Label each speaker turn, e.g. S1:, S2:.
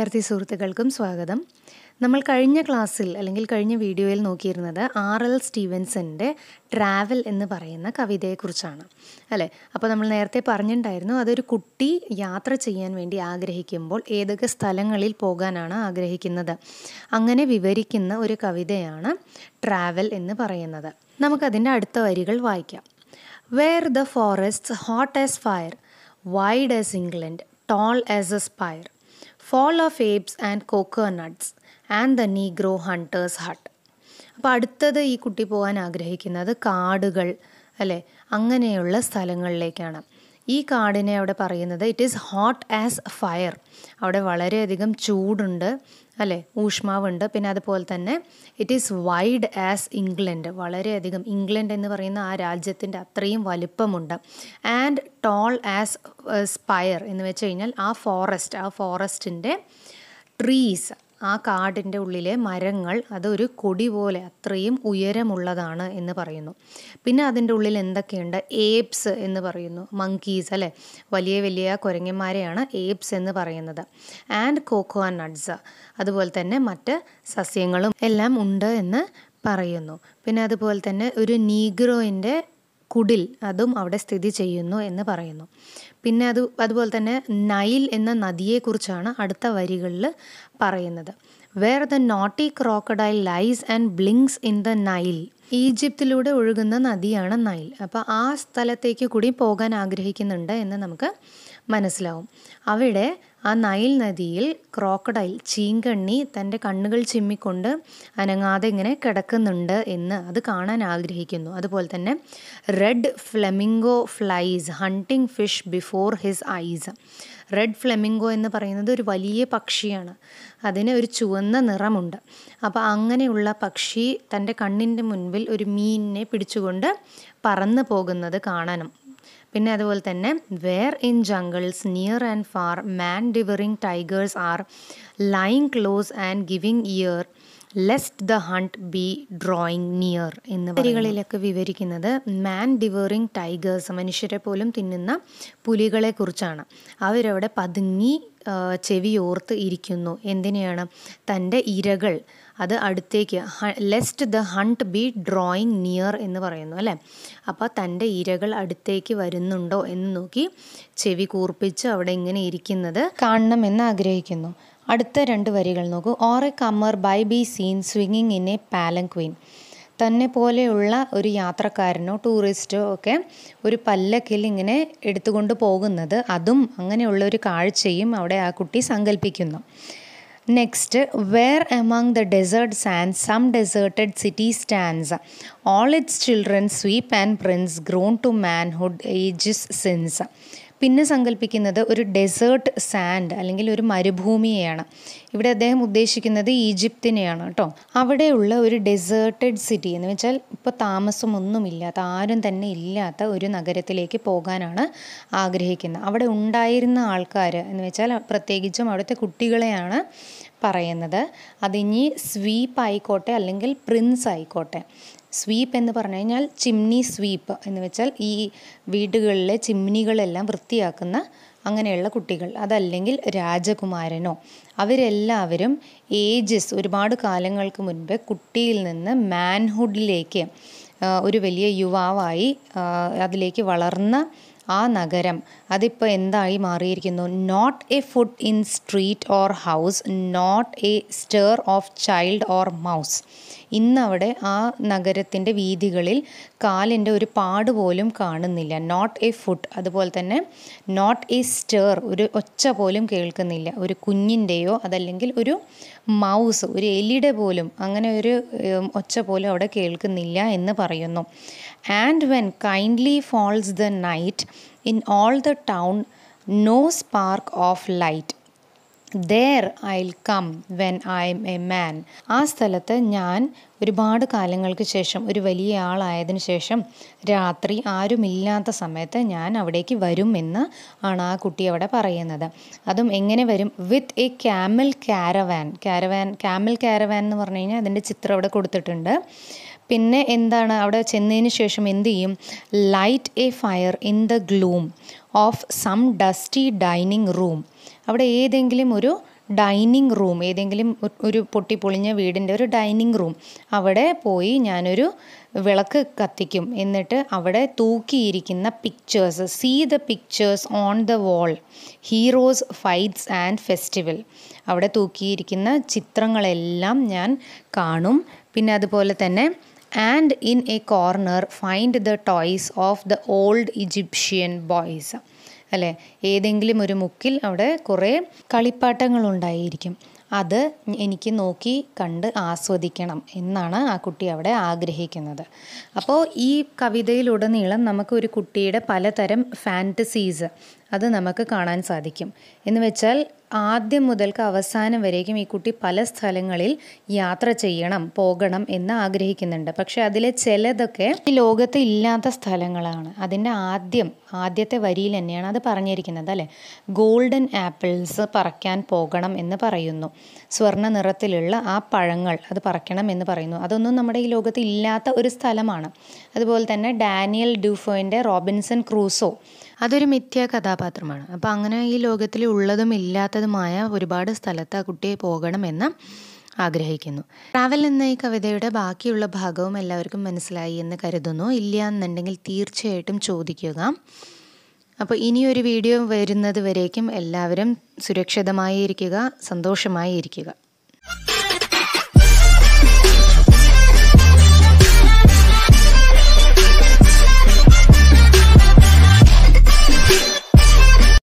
S1: വിദ്യാർത്ഥി സുഹൃത്തുക്കൾക്കും സ്വാഗതം നമ്മൾ കഴിഞ്ഞ ക്ലാസ്സിൽ അല്ലെങ്കിൽ കഴിഞ്ഞ വീഡിയോയിൽ നോക്കിയിരുന്നത് ആർ എൽ സ്റ്റീവൻസൻ്റെ ട്രാവൽ എന്ന് പറയുന്ന കവിതയെക്കുറിച്ചാണ് അല്ലേ അപ്പോൾ നമ്മൾ നേരത്തെ പറഞ്ഞിട്ടുണ്ടായിരുന്നു അതൊരു കുട്ടി യാത്ര ചെയ്യാൻ വേണ്ടി ആഗ്രഹിക്കുമ്പോൾ ഏതൊക്കെ സ്ഥലങ്ങളിൽ പോകാനാണ് ആഗ്രഹിക്കുന്നത് അങ്ങനെ വിവരിക്കുന്ന ഒരു കവിതയാണ് ട്രാവൽ എന്ന് പറയുന്നത് നമുക്കതിൻ്റെ അടുത്ത വരികൾ വായിക്കാം where the forest hot as fire wide as England tall as a spire, fall of apes and coconuts, and the negro hunter's hut. അപ്പോൾ അടുത്തത് ഈ കുട്ടി പോകാൻ ആഗ്രഹിക്കുന്നത് കാടുകൾ അല്ലേ അങ്ങനെയുള്ള സ്ഥലങ്ങളിലേക്കാണ് ഈ കാടിനെ അവിടെ പറയുന്നത് it is hot as fire അവിടെ വളരെയധികം ചൂടുണ്ട് അല്ലേ ഊഷ്മാവുണ്ട് പിന്നെ അതുപോലെ തന്നെ it is wide as England വളരെയധികം ഇംഗ്ലണ്ട് എന്ന് പറയുന്ന ആ രാജ്യത്തിൻ്റെ അത്രയും വലിപ്പമുണ്ട് ആൻഡ് ടോൾ ആസ് സ്പയർ എന്ന് വെച്ച് കഴിഞ്ഞാൽ ആ ഫോറസ്റ്റ് ആ ഫോറസ്റ്റിൻ്റെ ട്രീസ് ആ കാടിൻ്റെ ഉള്ളിലെ മരങ്ങൾ അതൊരു കൊടി പോലെ അത്രയും ഉയരമുള്ളതാണ് എന്ന് പറയുന്നു പിന്നെ അതിൻ്റെ ഉള്ളിൽ എന്തൊക്കെയുണ്ട് ഏപ്സ് എന്ന് പറയുന്നു മങ്കീസ് അല്ലേ വലിയ വലിയ കുരങ്ങന്മാരെയാണ് ഏപ്സ് എന്ന് പറയുന്നത് ആൻഡ് കോക്കോ നട്ട്സ് അതുപോലെ തന്നെ മറ്റ് സസ്യങ്ങളും എല്ലാം ഉണ്ട് എന്ന് പറയുന്നു പിന്നെ അതുപോലെ തന്നെ ഒരു നീഗ്രോയിൻ്റെ കുടിൽ അതും അവിടെ സ്ഥിതി ചെയ്യുന്നു എന്ന് പറയുന്നു പിന്നെ അത് അതുപോലെ തന്നെ നൈൽ എന്ന നദിയെക്കുറിച്ചാണ് അടുത്ത വരികളിൽ പറയുന്നത് where the naughty crocodile lies and blinks in the Nile ഈജിപ്തിലൂടെ ഒഴുകുന്ന നദിയാണ് നൈൽ അപ്പോൾ ആ സ്ഥലത്തേക്ക് കൂടി പോകാൻ ആഗ്രഹിക്കുന്നുണ്ട് എന്ന് നമുക്ക് മനസ്സിലാവും അവിടെ ആ നൈൽ നദിയിൽ ക്രോക്കഡൈൽ ചീങ്കണ്ണി തൻ്റെ കണ്ണുകൾ ചിമ്മിക്കൊണ്ട് അനങ്ങാതെ ഇങ്ങനെ കിടക്കുന്നുണ്ട് എന്ന് അത് കാണാൻ ആഗ്രഹിക്കുന്നു അതുപോലെ തന്നെ red flamingo flies hunting fish before his eyes red flamingo എന്ന് പറയുന്നത് ഒരു വലിയ പക്ഷിയാണ് അതിന് ഒരു ചുവന്ന നിറമുണ്ട് അപ്പോൾ അങ്ങനെയുള്ള പക്ഷി തൻ്റെ കണ്ണിൻ്റെ മുൻപിൽ ഒരു മീനിനെ പിടിച്ചുകൊണ്ട് പറന്നു പോകുന്നത് കാണണം പിന്നെ അതുപോലെ തന്നെ where in jungles near and far man devouring tigers are lying close and giving ear lest the hunt be drawing near എന്ന വരികളിലൊക്കെ വിവരിക്കുന്നത് മാൻ ഡിവറിങ് ടൈഗേഴ്സ് മനുഷ്യരെ പോലും തിന്നുന്ന പുലികളെ കുറിച്ചാണ് അവരവിടെ പതുങ്ങി ചെവിയോർത്ത് ഇരിക്കുന്നു എന്തിനെയാണ് തൻ്റെ ഇരകൾ അത് അടുത്തേക്ക് lest the hunt be drawing near എന്ന് പറയുന്നു അല്ലേ അപ്പോൾ തൻ്റെ ഇരകൾ അടുത്തേക്ക് വരുന്നുണ്ടോ എന്ന് നോക്കി ചെവി കൂർപ്പിച്ച് അവിടെ ഇങ്ങനെ ഇരിക്കുന്നത് കാണണമെന്ന് ആഗ്രഹിക്കുന്നു അടുത്ത രണ്ട് വരികൾ നോക്കൂ or a comer by be seen സ്വിങ്ങിങ് ഇൻ എ പാലൻക്വീൻ തന്നെ പോലെയുള്ള ഒരു യാത്രക്കാരനോ ടൂറിസ്റ്റോ ഒക്കെ ഒരു പല്ലക്കിൽ ഇങ്ങനെ എടുത്തുകൊണ്ട് പോകുന്നത് അതും അങ്ങനെയുള്ള ഒരു കാഴ്ചയും അവിടെ ആ കുട്ടി സങ്കല്പിക്കുന്നു next where among the desert sand some deserted city stands all its children sweep and prince grown to manhood ages since പിന്നെ സങ്കല്പിക്കുന്നത് ഒരു ഡെസേർട്ട് സാൻഡ് അല്ലെങ്കിൽ ഒരു മരുഭൂമിയെയാണ് ഇവിടെ അദ്ദേഹം ഉദ്ദേശിക്കുന്നത് ഈജിപ്തിനെയാണ് കേട്ടോ അവിടെയുള്ള ഒരു ഡെസേർട്ടഡ് സിറ്റി എന്ന് വെച്ചാൽ ഇപ്പോൾ താമസമൊന്നുമില്ലാത്ത ആരും തന്നെ ഇല്ലാത്ത ഒരു നഗരത്തിലേക്ക് പോകാനാണ് ആഗ്രഹിക്കുന്നത് അവിടെ ഉണ്ടായിരുന്ന ആൾക്കാർ എന്ന് വെച്ചാൽ പ്രത്യേകിച്ചും അവിടുത്തെ കുട്ടികളെയാണ് പറയുന്നത് അതിനി സ്വീപ്പ് ആയിക്കോട്ടെ അല്ലെങ്കിൽ പ്രിൻസ് ആയിക്കോട്ടെ സ്വീപ്പ് എന്ന് പറഞ്ഞു കഴിഞ്ഞാൽ ചിമ്നി സ്വീപ്പ് എന്ന് വെച്ചാൽ ഈ വീടുകളിലെ ചിമ്നികളെല്ലാം വൃത്തിയാക്കുന്ന അങ്ങനെയുള്ള കുട്ടികൾ അതല്ലെങ്കിൽ രാജകുമാരനോ അവരെല്ലാവരും ഏജസ് ഒരുപാട് കാലങ്ങൾക്ക് മുൻപ് കുട്ടിയിൽ നിന്ന് മാൻഹുഡിലേക്ക് ഒരു വലിയ യുവാവായി അതിലേക്ക് വളർന്ന ആ നഗരം അതിപ്പോൾ എന്തായി മാറിയിരിക്കുന്നു not a foot in street or house not a stir of child or mouse ഇന്നവിടെ ആ നഗരത്തിൻ്റെ വീതികളിൽ കാലിൻ്റെ ഒരു പാട് പോലും കാണുന്നില്ല നോട്ട് എ ഫുഡ് അതുപോലെ തന്നെ നോട്ട് എ സ്റ്റേർ ഒരു ഒച്ച പോലും കേൾക്കുന്നില്ല ഒരു കുഞ്ഞിൻ്റെയോ അതല്ലെങ്കിൽ ഒരു മൗസ് ഒരു എലിയുടെ പോലും അങ്ങനെ ഒരു ഒച്ച പോലും അവിടെ കേൾക്കുന്നില്ല എന്ന് പറയുന്നു and when kindly falls the night in all the town no spark of light there I'll come when I'm a man ആ സ്ഥലത്ത് ഞാൻ ഒരുപാട് കാലങ്ങൾക്ക് ശേഷം ഒരു വലിയ ആളായതിനു ശേഷം രാത്രി ആരുമില്ലാത്ത സമയത്ത് ഞാൻ അവിടേക്ക് വരും എന്ന് ആണ് ആ കുട്ടി അവിടെ പറയുന്നത് അതും എങ്ങനെ വരും with a camel caravan caravan camel caravan എന്ന് പറഞ്ഞു കഴിഞ്ഞാൽ അതിൻ്റെ ചിത്രം അവിടെ കൊടുത്തിട്ടുണ്ട് പിന്നെ എന്താണ് അവിടെ ചെന്നതിന് ശേഷം എന്ത് ചെയ്യും light a fire in the gloom of some dusty dining room അവിടെ ഏതെങ്കിലും ഒരു ഡൈനിങ് റൂം ഏതെങ്കിലും ഒ- ഒരു പൊട്ടിപ്പൊളിഞ്ഞ വീടിൻ്റെ ഒരു ഡൈനിങ് റൂം അവിടെ പോയി ഞാനൊരു വിളക്ക് കത്തിക്കും എന്നിട്ട് അവിടെ തൂക്കിയിരിക്കുന്ന pictures see the pictures on the wall heroes fights and festival അവിടെ തൂക്കിയിരിക്കുന്ന ചിത്രങ്ങളെല്ലാം ഞാൻ കാണും പിന്നെ അതുപോലെ തന്നെ and in a corner find the toys of the old Egyptian boys അല്ലേ ഏതെങ്കിലും ഒരു മുക്കിൽ അവിടെ കുറേ കളിപ്പാട്ടങ്ങളുണ്ടായിരിക്കും അത് എനിക്ക് നോക്കി കണ്ട് ആസ്വദിക്കണം എന്നാണ് ആ കുട്ടി അവിടെ ആഗ്രഹിക്കുന്നത് അപ്പോൾ ഈ കവിതയിലുടനീളം നമുക്ക് ഒരു കുട്ടിയുടെ പലതരം ഫാൻറ്റസീസ് അത് നമുക്ക് കാണാൻ സാധിക്കും എന്ന് വെച്ചാൽ ആദ്യം മുതൽക്ക് അവസാനം വരേക്കും ഈ കുട്ടി പല സ്ഥലങ്ങളിൽ യാത്ര ചെയ്യണം പോകണം എന്ന് ആഗ്രഹിക്കുന്നുണ്ട് പക്ഷെ അതിലെ ചിലതൊക്കെ ഈ ലോകത്ത് ഇല്ലാത്ത സ്ഥലങ്ങളാണ് അതിൻ്റെ ആദ്യം ആദ്യത്തെ വരിയിൽ തന്നെയാണ് അത് പറഞ്ഞിരിക്കുന്നത് അല്ലേ ഗോൾഡൻ ആപ്പിൾസ് പറക്കാൻ പോകണം എന്ന് പറയുന്നു സ്വർണ്ണ നിറത്തിലുള്ള ആ പഴങ്ങൾ അത് പറക്കണം എന്ന് പറയുന്നു അതൊന്നും നമ്മുടെ ഈ ലോകത്ത് ഇല്ലാത്ത ഒരു സ്ഥലമാണ് അതുപോലെ തന്നെ ഡാനിയൽ ഡ്യൂഫോയിൻ്റെ റോബിൻസൺ ക്രൂസോ അതൊരു മിഥ്യ കഥാപാത്രമാണ് അപ്പോൾ അങ്ങനെ ഈ ലോകത്തിൽ ഉള്ളതും ഇല്ലാത്തതുമായ ഒരുപാട് സ്ഥലത്ത് ആ കുട്ടിയെ പോകണമെന്ന് ആഗ്രഹിക്കുന്നു ട്രാവൽ എന്ന ഈ കവിതയുടെ ബാക്കിയുള്ള ഭാഗവും എല്ലാവർക്കും മനസ്സിലായി എന്ന് കരുതുന്നു ഇല്ല എന്നുണ്ടെങ്കിൽ തീർച്ചയായിട്ടും ചോദിക്കുക അപ്പോൾ ഇനിയൊരു വീഡിയോ വരുന്നത് വരേക്കും എല്ലാവരും സുരക്ഷിതമായി ഇരിക്കുക സന്തോഷമായി ഇരിക്കുക